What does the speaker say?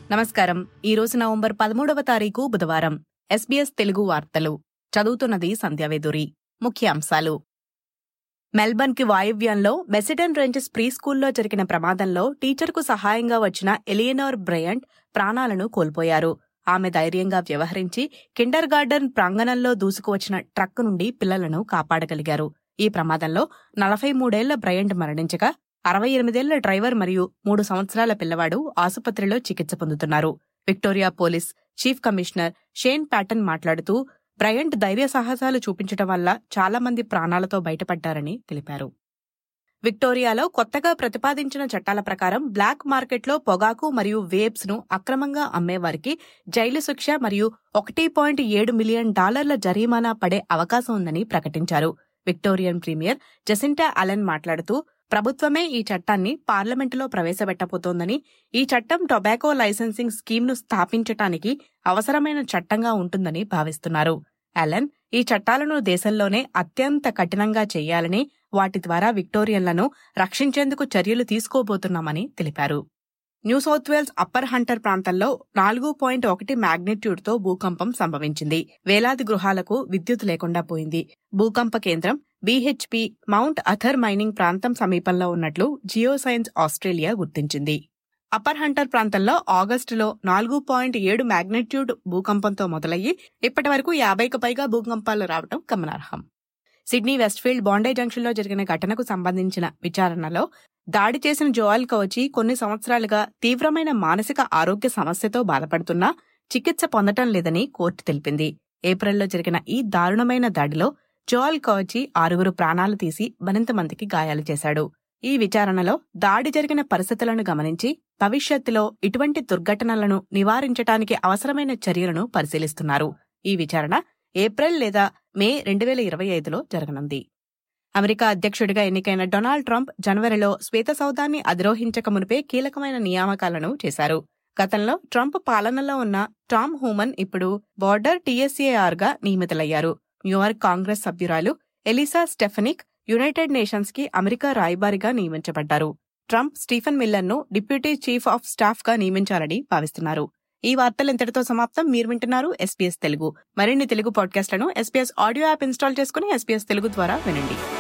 నమస్కారం ఈ రోజు నవంబర్ పదమూడవ తారీఖు బుధవారం ఎస్బీఎస్ తెలుగు వార్తలు చదువుతున్నది సంధ్యావేదురి ముఖ్యాంశాలు మెల్బర్న్ కి వాయువ్యంలో బెసిడెన్ రేంజెస్ ప్రీ స్కూల్లో జరిగిన ప్రమాదంలో టీచర్కు సహాయంగా వచ్చిన ఎలియనోర్ బ్రయంట్ ప్రాణాలను కోల్పోయారు ఆమె ధైర్యంగా వ్యవహరించి కిండర్ గార్డెన్ ప్రాంగణంలో దూసుకువచ్చిన ట్రక్ నుండి పిల్లలను కాపాడగలిగారు ఈ ప్రమాదంలో నలభై మూడేళ్ల బ్రయంట్ మరణించగా అరవై ఎనిమిదేళ్ల డ్రైవర్ మరియు మూడు సంవత్సరాల పిల్లవాడు ఆసుపత్రిలో చికిత్స పొందుతున్నారు Victoria police chief commissioner Shane Patton మాట్లాడుతూ బ్రయంట్ ధైర్య సాహసాలు చూపించడం వల్ల చాలా మంది ప్రాణాలతో బయటపడ్డారని తెలిపారు విక్టోరియాలో కొత్తగా ప్రతిపాదించిన చట్టాల ప్రకారం బ్లాక్ మార్కెట్లో పొగాకు మరియు వేబ్స్ ను అక్రమంగా అమ్మేవారికి జైలు శిక్ష మరియు ఒకటి పాయింట్ ఏడు మిలియన్ డాలర్ల జరిమానా పడే అవకాశం ఉందని ప్రకటించారు విక్టోరియన్ ప్రీమియర్ జసింటా అలెన్ మాట్లాడుతూ ప్రభుత్వమే ఈ చట్టాన్ని పార్లమెంటులో ప్రవేశపెట్టబోతోందని ఈ చట్టం టొబాకో లైసెన్సింగ్ స్కీమ్ను స్థాపించటానికి అవసరమైన చట్టంగా ఉంటుందని భావిస్తున్నారు అలెన్ ఈ చట్టాలను దేశంలోనే అత్యంత కఠినంగా చేయాలని వాటి ద్వారా విక్టోరియన్లను రక్షించేందుకు చర్యలు తీసుకోబోతున్నామని తెలిపారు New South Wales Upper Hunter ప్రాంతంలో నాలుగు పాయింట్ ఒకటి మ్యాగ్నిట్యూడ్తో భూకంపం సంభవించింది వేలాది గృహాలకు విద్యుత్ లేకుండా పోయింది భూకంప కేంద్రం బీహెచ్పి మౌంట్ అథర్ మైనింగ్ ప్రాంతం సమీపంలో ఉన్నట్లు జియో సైన్స్ ఆస్ట్రేలియా గుర్తించింది అప్పర్ హంటర్ ప్రాంతంలో ఆగస్టులో నాలుగు పాయింట్ ఏడు మ్యాగ్నిట్యూడ్ భూకంపంతో మొదలయ్యి ఇప్పటి వరకు యాభైకు పైగా భూకంపాలు రావడం గమనార్హం సిడ్నీ వెస్ట్ఫీల్డ్ బాండే జంక్షన్లో జరిగిన ఘటనకు సంబంధించిన విచారణలో దాడి చేసిన జోయల్ కవచి కొన్ని సంవత్సరాలుగా తీవ్రమైన మానసిక ఆరోగ్య సమస్యతో బాధపడుతున్నా చికిత్స పొందటం లేదని కోర్టు తెలిపింది ఏప్రిల్లో జరిగిన ఈ దారుణమైన దాడిలో జోయల్ కవచి ఆరుగురు ప్రాణాలు తీసి మరింత మందికి గాయాలు చేశాడు ఈ విచారణలో దాడి జరిగిన పరిస్థితులను గమనించి భవిష్యత్తులో ఇటువంటి దుర్ఘటనలను నివారించడానికి అవసరమైన చర్యలను పరిశీలిస్తున్నారు ఈ విచారణ ఏప్రిల్ లేదా మే రెండు వేల ఇరవై ఐదులో జరగనుంది అమెరికా అధ్యక్షుడిగా ఎన్నికైన డొనాల్డ్ ట్రంప్ జనవరిలో శ్వేత సౌదాన్ని అధిరోహించక మునిపే కీలకమైన నియామకాలను చేశారు గతంలో ట్రంప్ పాలనలో ఉన్న టామ్ హూమన్ ఇప్పుడు బార్డర్ టీఎస్ఏఆర్ గా నియమితులయ్యారు న్యూయార్క్ కాంగ్రెస్ సభ్యురాలు ఎలిసా స్టెఫనిక్ యునైటెడ్ నేషన్స్ కి అమెరికా రాయబారిగా నియమించబడ్డారు ట్రంప్ స్టీఫెన్ మిల్లర్ ను డిప్యూటీ చీఫ్ ఆఫ్ స్టాఫ్ గా నియమించాలని భావిస్తున్నారు ఈ వార్తలు ఇంతటితో సమాప్తం మీరు వింటున్నారు ఎస్పీఎస్ తెలుగు మరిన్ని తెలుగు పాడ్కాస్ట్లను ఎస్పీఎస్ ఆడియో యాప్ ఇన్స్టాల్ చేసుకుని ఎస్పీఎస్ తెలుగు ద్వారా వినండి